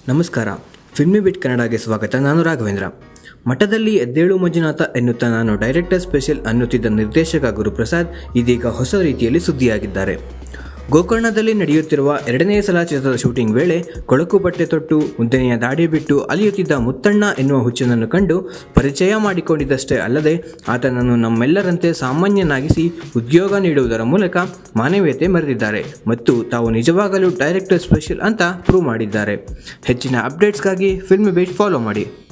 ನಮಸ್ಕಾರ ಫಿಲ್ಮಿ ಬಿಟ್ ಕನ್ನಡಗೆ ಸ್ವಾಗತ ನಾನು ರಾಘವೇಂದ್ರ ಮಠದಲ್ಲಿ ಎದ್ದೇಳು ಮಂಜುನಾಥ ಎನ್ನುತ್ತಾ ನಾನು ಡೈರೆಕ್ಟರ್ ಸ್ಪೆಷಲ್ ಅನ್ನುತ್ತಿದ್ದ ನಿರ್ದೇಶಕ ಗುರುಪ್ರಸಾದ್ ಇದೀಗ ಹೊಸ ರೀತಿಯಲ್ಲಿ ಸುದ್ದಿಯಾಗಿದ್ದಾರೆ ಗೋಕರ್ಣದಲ್ಲಿ ನಡೆಯುತ್ತಿರುವ ಎರಡನೇ ಸಲ ಚಿತ್ರದ ಶೂಟಿಂಗ್ ವೇಳೆ ಕೊಳಕು ಬಟ್ಟೆ ತೊಟ್ಟು ಉದ್ದನೆಯ ದಾಡಿ ಬಿಟ್ಟು ಅಲಿಯುತ್ತಿದ್ದ ಮುತ್ತಣ್ಣ ಎನ್ನುವ ಹುಚ್ಚನನ್ನು ಕಂಡು ಪರಿಚಯ ಮಾಡಿಕೊಂಡಿದ್ದಷ್ಟೇ ಅಲ್ಲದೆ ಆತನನ್ನು ನಮ್ಮೆಲ್ಲರಂತೆ ಸಾಮಾನ್ಯನಾಗಿಸಿ ಉದ್ಯೋಗ ನೀಡುವುದರ ಮೂಲಕ ಮಾನವೀಯತೆ ಮೆರೆದಿದ್ದಾರೆ ಮತ್ತು ತಾವು ನಿಜವಾಗಲೂ ಡೈರೆಕ್ಟರ್ ಸ್ಪೆಷಲ್ ಅಂತ ಪ್ರೂವ್ ಮಾಡಿದ್ದಾರೆ ಹೆಚ್ಚಿನ ಅಪ್ಡೇಟ್ಸ್ಗಾಗಿ ಫಿಲ್ಮ್ ಬೇಟ್ ಫಾಲೋ ಮಾಡಿ